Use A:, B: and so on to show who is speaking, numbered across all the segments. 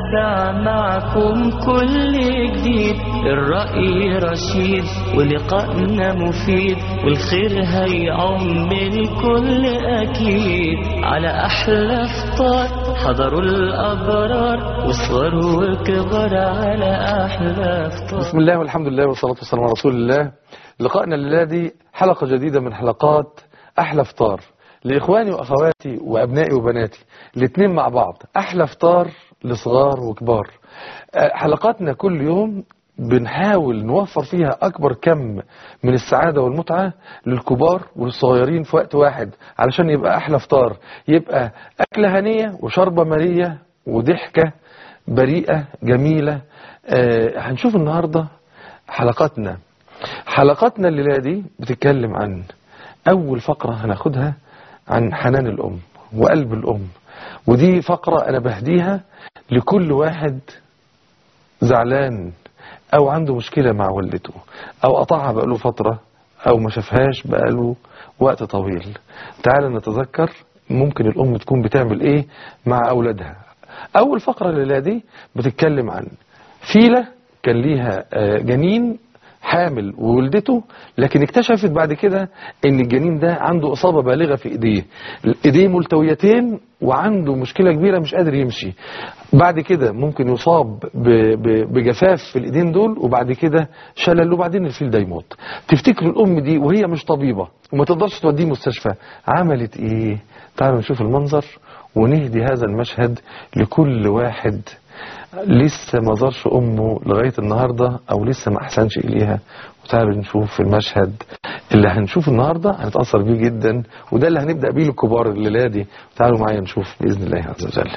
A: نتابع معكم كل جديد الرأي رشيد ولقائنا مفيد والخير هيعم الكل أكيد على أحلى فطار حضروا الأبرار وصغر وكبر على أحلى فطار
B: بسم الله والحمد لله والصلاة والسلام على رسول الله لقائنا الليلة دي حلقة جديدة من حلقات أحلى فطار لإخواني وأخواتي وأبنائي وبناتي الاثنين مع بعض أحلى فطار لصغار وكبار أه، حلقاتنا كل يوم بنحاول نوفر فيها أكبر كم من السعادة والمتعة للكبار والصغيرين في وقت واحد علشان يبقى أحلى فطار يبقى أكلة هنية وشربة مالية وضحكة بريئة جميلة آه هنشوف النهاردة حلقاتنا حلقاتنا الليلة دي بتتكلم عن أول فقرة هناخدها عن حنان الأم وقلب الأم ودي فقرة أنا بهديها لكل واحد زعلان أو عنده مشكلة مع والدته أو قطعها بقاله فترة أو ما شافهاش بقاله وقت طويل تعال نتذكر ممكن الأم تكون بتعمل إيه مع أولادها أول فقرة الليلة دي بتتكلم عن فيلة كان ليها آه، جنين حامل وولدته لكن اكتشفت بعد كده ان الجنين ده عنده اصابة بالغة في ايديه ايديه ملتويتين وعنده مشكلة كبيرة مش قادر يمشي بعد كده ممكن يصاب ب- ب- بجفاف في الايدين دول وبعد كده شلل وبعدين الفيل ده يموت تفتكر الام دي وهي مش طبيبة وما تقدرش توديه مستشفى عملت ايه تعالوا نشوف المنظر ونهدي هذا المشهد لكل واحد لسه ما زارش امه لغايه النهارده او لسه ما احسنش اليها وتعالوا نشوف المشهد اللي هنشوف النهارده هنتاثر بيه جدا وده اللي هنبدا بيه الكبار الليله دي تعالوا معايا نشوف باذن الله عز وجل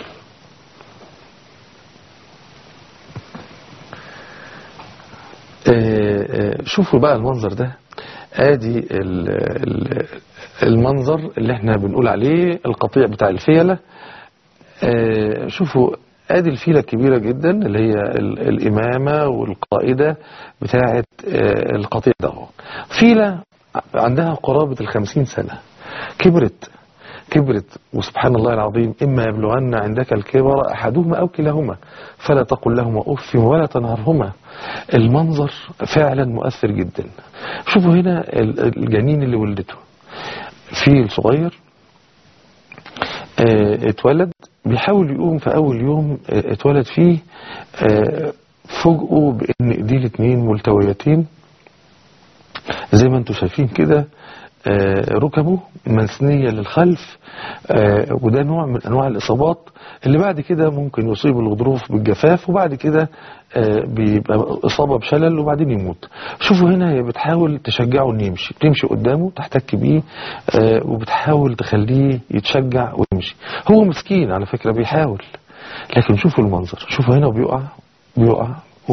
B: آه، آه، شوفوا بقى المنظر ده ادي ال- ال- المنظر اللي احنا بنقول عليه القطيع بتاع الفيله آه، شوفوا ادي الفيلة الكبيرة جدا اللي هي ال- الامامة والقائدة بتاعة آه، القطيع ده هو. فيلة عندها قرابة الخمسين سنة كبرت كبرت وسبحان الله العظيم إما يبلغن عندك الكبر أحدهما أو كلاهما فلا تقل لهما أف ولا تنهرهما المنظر فعلا مؤثر جدا شوفوا هنا ال- الجنين اللي ولدته فيل صغير آه، اتولد بيحاول يقوم في اول يوم آه، اتولد فيه آه، فوجئوا بان ايديه الاتنين ملتويتين زي ما انتم شايفين كده آه، ركبه منثنية للخلف آه، وده نوع من انواع الاصابات اللي بعد كده ممكن يصيب الغضروف بالجفاف وبعد كده آه، بيبقى اصابة بشلل وبعدين يموت شوفوا هنا هي بتحاول تشجعه انه يمشي بتمشي قدامه تحتك بيه آه، وبتحاول تخليه يتشجع ويمشي هو مسكين على فكرة بيحاول لكن شوفوا المنظر شوفوا هنا وبيقع بيقع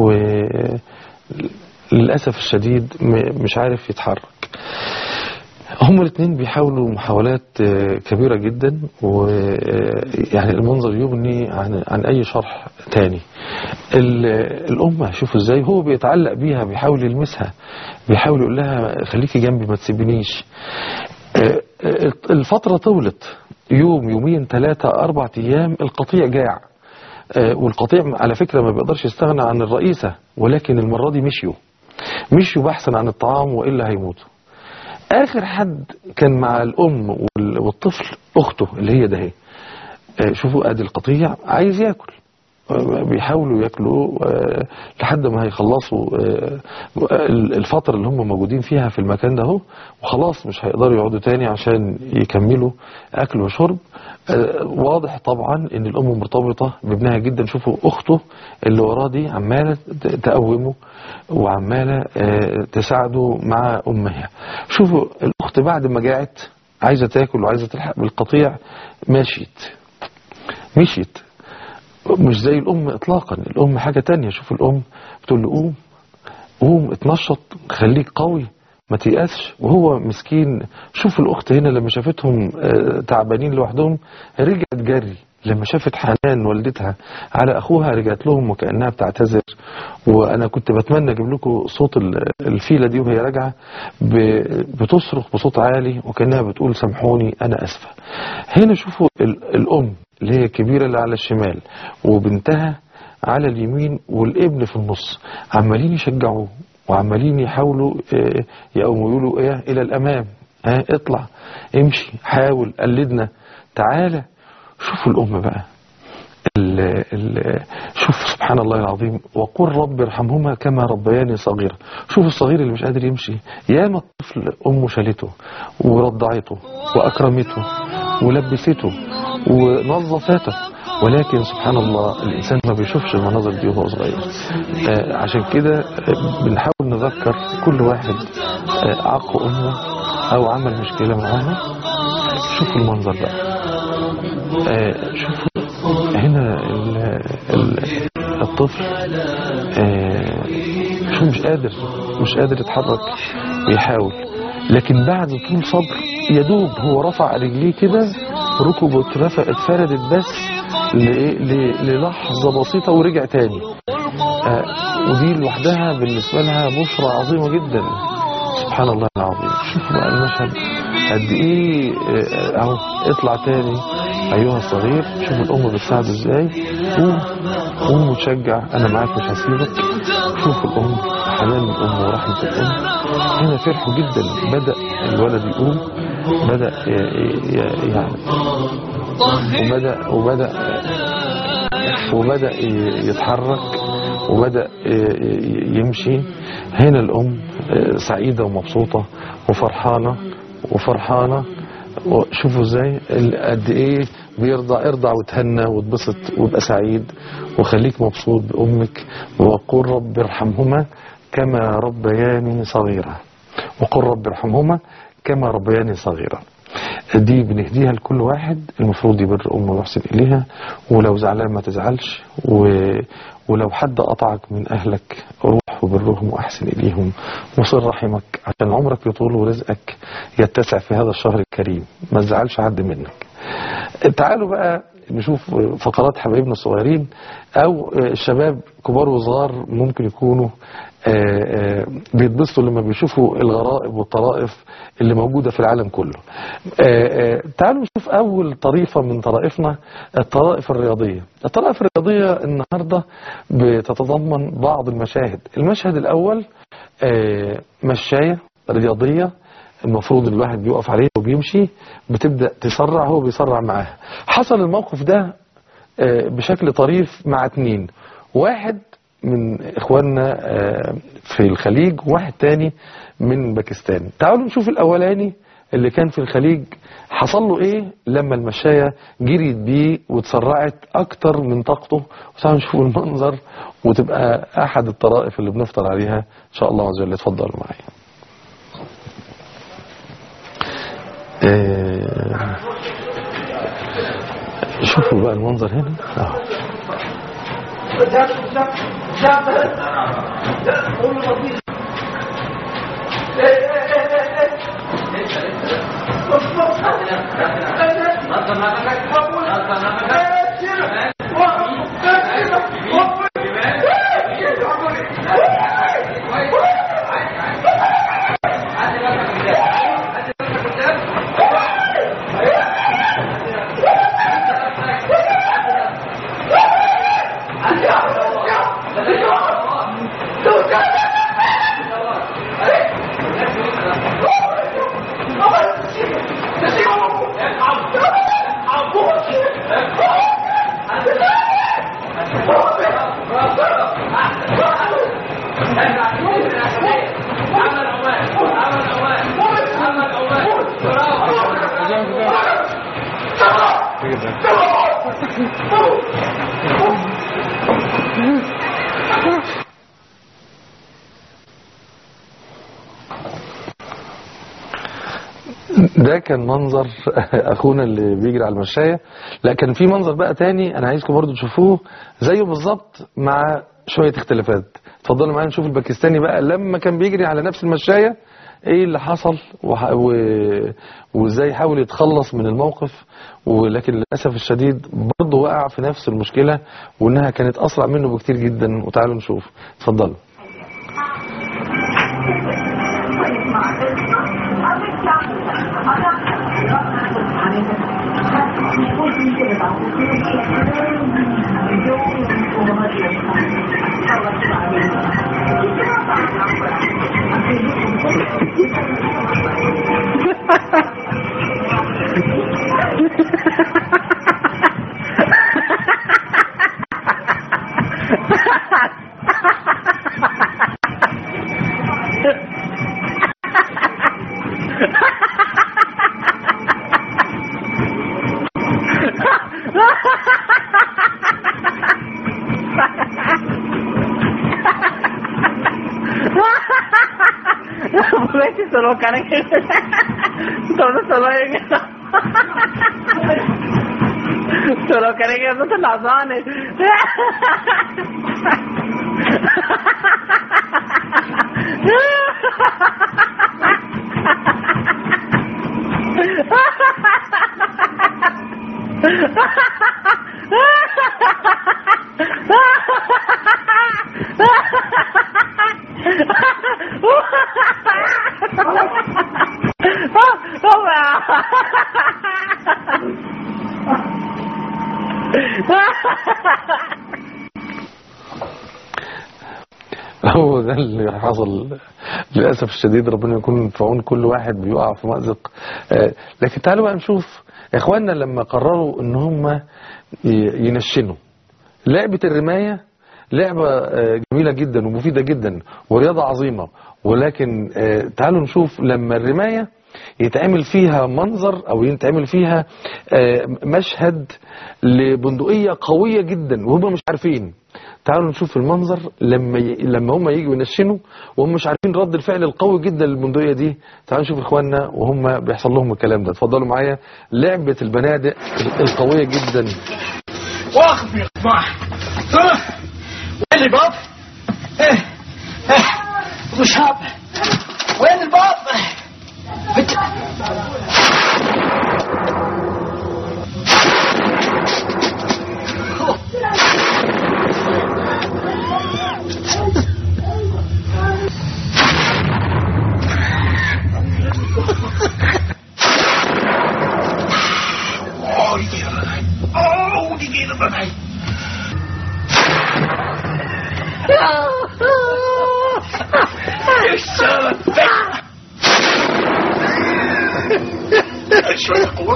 B: وللأسف الشديد م- مش عارف يتحرك هما الاثنين بيحاولوا محاولات آه، كبيرة جدا ويعني المنظر يغني عن, عن أي شرح تاني ال- الأم شوفوا ازاي هو بيتعلق بيها بيحاول يلمسها بيحاول يقول لها خليكي جنبي ما تسيبنيش آه، آه، الفترة طولت يوم يومين ثلاثة أربع أيام القطيع جاع آه، والقطيع على فكرة ما بيقدرش يستغنى عن الرئيسة ولكن المرة دي مشيوا مشيوا بحثا عن الطعام وإلا هيموتوا آخر حد كان مع الأم وال- والطفل أخته اللي هي ده هي آه، شوفوا ادي القطيع عايز ياكل آه، بيحاولوا ياكلوا آه، لحد ما هيخلصوا آه، الفترة اللي هم موجودين فيها في المكان ده اهو وخلاص مش هيقدروا يقعدوا تاني عشان يكملوا اكل وشرب آه، واضح طبعا ان الام مرتبطة بابنها جدا شوفوا اخته اللي وراه دي عمالة ت- تقومه وعمالة آه، تساعده مع امها شوفوا الاخت بعد ما جاعت عايزة تاكل وعايزة تلحق بالقطيع مشيت مشيت مش زي الأم إطلاقا الأم حاجة تانية شوف الأم بتقول له قوم قوم اتنشط خليك قوي ما تيأسش وهو مسكين شوف الأخت هنا لما شافتهم آه، تعبانين لوحدهم رجعت جري لما شافت حنان والدتها على اخوها رجعت لهم وكانها بتعتذر وانا كنت بتمنى اجيب لكم صوت ال- الفيله دي وهي راجعه ب- بتصرخ بصوت عالي وكانها بتقول سامحوني انا اسفه هنا شوفوا ال- الام اللي هي الكبيره اللي على الشمال وبنتها على اليمين والابن في النص عمالين يشجعوه وعمالين يحاولوا آه، يقوموا يقولوا ايه الى الامام ها اطلع امشي حاول قلدنا تعالى شوفوا الام بقى ال ال شوف سبحان الله العظيم وقل رب ارحمهما كما ربياني صغيرا شوف الصغير اللي مش قادر يمشي ياما الطفل امه شالته ورضعته واكرمته ولبسته ونظفته ولكن سبحان الله الانسان ما بيشوفش المناظر دي وهو صغير آه عشان كده آه، بنحاول نذكر كل واحد آه عق امه او عمل مشكله معاها شوفوا المنظر بقى آه شوفوا هنا ال ال الطفل آه شو مش قادر مش قادر يتحرك بيحاول لكن بعد طول صبر يدوب هو رفع رجليه كده ركبه اترفع اتفردت بس لإيه؟ ل- للحظة بسيطة ورجع تاني آه ودي لوحدها بالنسبة لها بشرى عظيمة جدا سبحان الله العظيم شوفوا بقى المشهد قد ايه آه، اهو اطلع تاني ايها الصغير شوف الام بتساعده ازاي قوم قوم وتشجع انا معاك مش هسيبك شوف الام حنان الام ورحمه الام هنا فرحوا جدا بدا الولد يقوم بدا ي- ي- يعني وبدا وبدا وبدا ي- يتحرك وبدا ي- ي- يمشي هنا الام آه، سعيده ومبسوطه وفرحانه وفرحانه شوفوا ازاي ال- قد ايه بيرضع ارضع وتهنى وتبسط وابقى سعيد وخليك مبسوط بامك وقل رب ارحمهما كما ربياني صغيرا وقل رب ارحمهما كما ربياني صغيرا دي بنهديها لكل واحد المفروض يبر امه ويحسن اليها ولو زعلان ما تزعلش و... ولو حد قطعك من اهلك روح وبرهم واحسن اليهم وصل رحمك عشان عمرك يطول ورزقك يتسع في هذا الشهر الكريم ما تزعلش حد منك تعالوا بقى نشوف فقرات حبايبنا الصغيرين او الشباب كبار وصغار ممكن يكونوا آه، آه، بيتبسطوا لما بيشوفوا الغرائب والطرائف اللي موجودة في العالم كله آه، آه، تعالوا نشوف أول طريفة من طرائفنا الطرائف الرياضية الطرائف الرياضية النهاردة بتتضمن بعض المشاهد المشهد الأول آه، مشاية رياضية المفروض الواحد بيقف عليه وبيمشي بتبدأ تسرع هو بيسرع معاها حصل الموقف ده آه، بشكل طريف مع اتنين واحد من اخواننا آه، في الخليج وواحد تاني من باكستان تعالوا نشوف الاولاني اللي كان في الخليج حصل له ايه لما المشاية جريت بيه وتسرعت اكتر من طاقته وتعالوا نشوف المنظر وتبقى احد الطرائف اللي بنفطر عليها ان شاء الله عز وجل اتفضلوا معايا آه، شوفوا بقى المنظر هنا اهو ده كان منظر اخونا اللي بيجري على المشاية لا كان في منظر بقى تاني انا عايزكم برضو تشوفوه زيه بالظبط مع شوية اختلافات اتفضلوا معايا نشوف الباكستاني بقى لما كان بيجري على نفس المشاية ايه اللي حصل وح- و- وازاي حاول يتخلص من الموقف ولكن للاسف الشديد برضه وقع في نفس المشكله وانها كانت اسرع منه بكتير جدا وتعالوا نشوف اتفضلوا
C: Aproveche y se lo cargue. Todo se lo Se lo cargue, no se las dones.
B: هو ده اللي حصل للاسف الشديد ربنا يكون في عون كل واحد بيقع في مأزق آه، لكن تعالوا بقى نشوف اخواننا لما قرروا ان هم ي- ينشنوا لعبة الرماية لعبة آه، جميلة جدا ومفيدة جدا ورياضة عظيمة ولكن آه، تعالوا نشوف لما الرماية يتعمل فيها منظر او يتعمل فيها آه، مشهد لبندقية قوية جدا وهم مش عارفين تعالوا نشوف المنظر لما ي... لما هم يجوا ينشنوا وهم مش عارفين رد الفعل القوي جدا للبندقية دي تعالوا نشوف اخواننا وهم بيحصل لهم الكلام ده اتفضلوا معايا لعبة البنادق القوية جدا
D: واخد يا جماعة وين الباب؟ ايه ايه ابو شاب وين الباب؟ بت... Oh, die geht er rein. Oh, die geht er rein. Ich soll weg. شوية قوة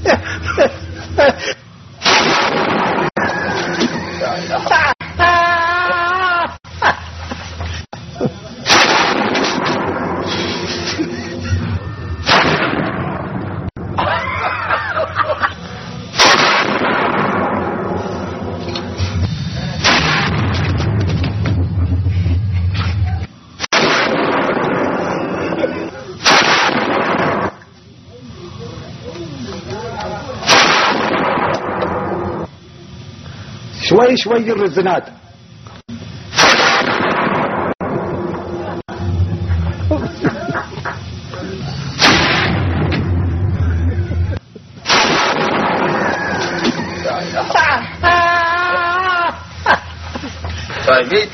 E: شوي شوي الرزنات
D: طيب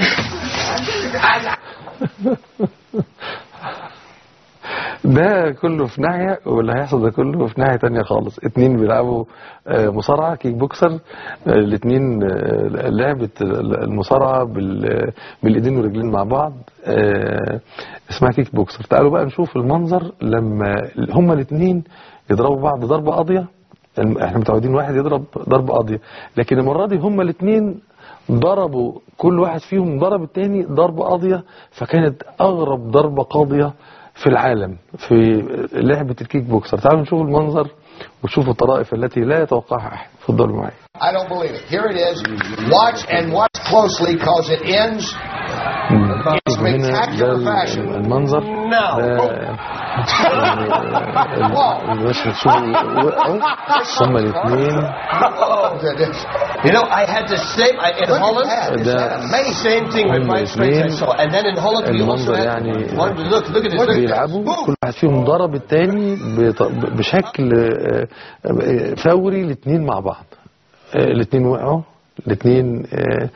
B: ده كله في ناحية واللي هيحصل ده كله في ناحية تانية خالص اتنين بيلعبوا آه، مصارعة كيك بوكسر آه، الاتنين آه، لعبة المصارعة بال- بالايدين والرجلين مع بعض آه، اسمها كيك بوكسر تعالوا بقى نشوف المنظر لما هما الاتنين يضربوا بعض ضربة قاضية الم- احنا متعودين واحد يضرب ضربة قاضية لكن المرة دي هما الاتنين ضربوا كل واحد فيهم ضرب التاني ضربة قاضية فكانت أغرب ضربة قاضية في العالم في لعبة الكيك بوكسر تعالوا نشوف المنظر وشوفوا الطرائف التي لا يتوقعها أحد اتفضلوا معي
F: I don't believe it. Here it is. Watch and watch closely because it ends
B: شوف هنا ده ال- المنظر ده يعني المشهد شوفوا وقعوا هما الاثنين
F: You know, I had the same I, in Holland.
B: ده
F: Same thing with
B: هم
F: my friends I
B: الاثنين
F: saw. And then in Holland we also
B: المنظر
F: had
B: يعني
F: one, look, look at this. Look at
B: بيلعبوا
F: this.
B: كل واحد فيهم ضرب التاني بط- بشكل آه، آه، فوري الاثنين مع بعض آه، الاثنين وقعوا الاثنين آه،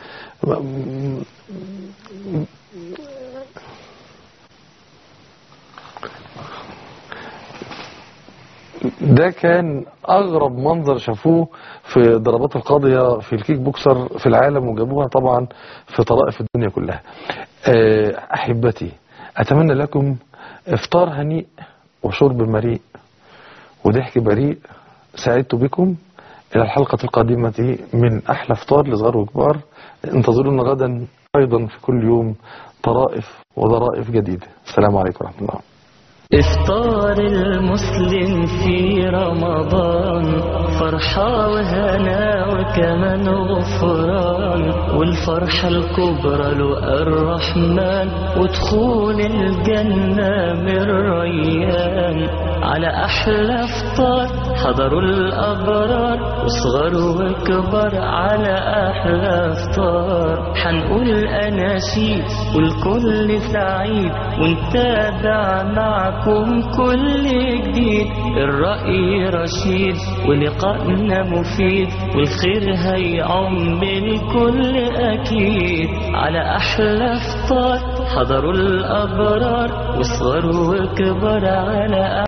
B: ده كان اغرب منظر شافوه في ضربات القاضية في الكيك بوكسر في العالم وجابوها طبعا في طرائف الدنيا كلها آه، احبتي اتمنى لكم افطار هنيء وشرب مريء وضحك بريء سعدت بكم الى الحلقة القادمة من احلى افطار لصغار وكبار انتظرونا غدا ايضا في كل يوم طرائف وظرائف جديدة السلام عليكم ورحمة الله
A: إفطار المسلم في رمضان فرحة وهنا وكمان غفران والفرحة الكبرى له الرحمن ودخول الجنة من ريان على أحلى إفطار حضروا الأبرار وصغر وكبر على أحلى إفطار حنقول أناشيد والكل سعيد ونتابع معكم كل جديد الرأي رشيد ولقائنا مفيد والخير هيعم الكل أكيد على أحلى إفطار حضروا الأبرار وصغر وكبر على